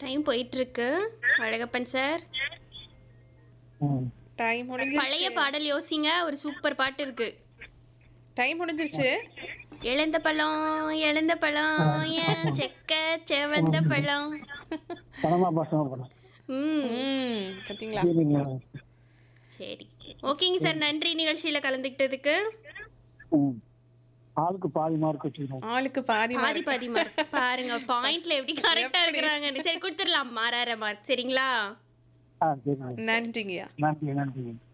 time போயிட்டு இருக்கு Alagappan sir ம் டைம் பழைய முடிஞ்சிருச்சு பாடல் யோசிங்க ஒரு சூப்பர் பாட்டு இருக்கு டைம் முடிஞ்சிருச்சு எழுந்த பழம் எழுந்த பழம் ஏன் செக்க செவந்த பழம் பணமா பசங்க படம் ம் ம் பாத்தீங்களா சரிங்க சரி ஓகேங்க சார் நன்றி நிகழ்ச்சியில கலந்துக்கிட்டதுக்கு ம் ஆளுக்கு பாதி மார்க் வச்சுக்கிறோம் ஆளுக்கு பாதி பாதி பாதி மார்க் பாருங்க பாயிண்ட்ல எப்படி கரெக்டா இருக்கிறாங்கன்னு சரி கொடுத்துடலாம் மாறார மார்க் சரிங்களா ஆ சரிங்க நன்றிங்கய்யா நன்றி நன்றி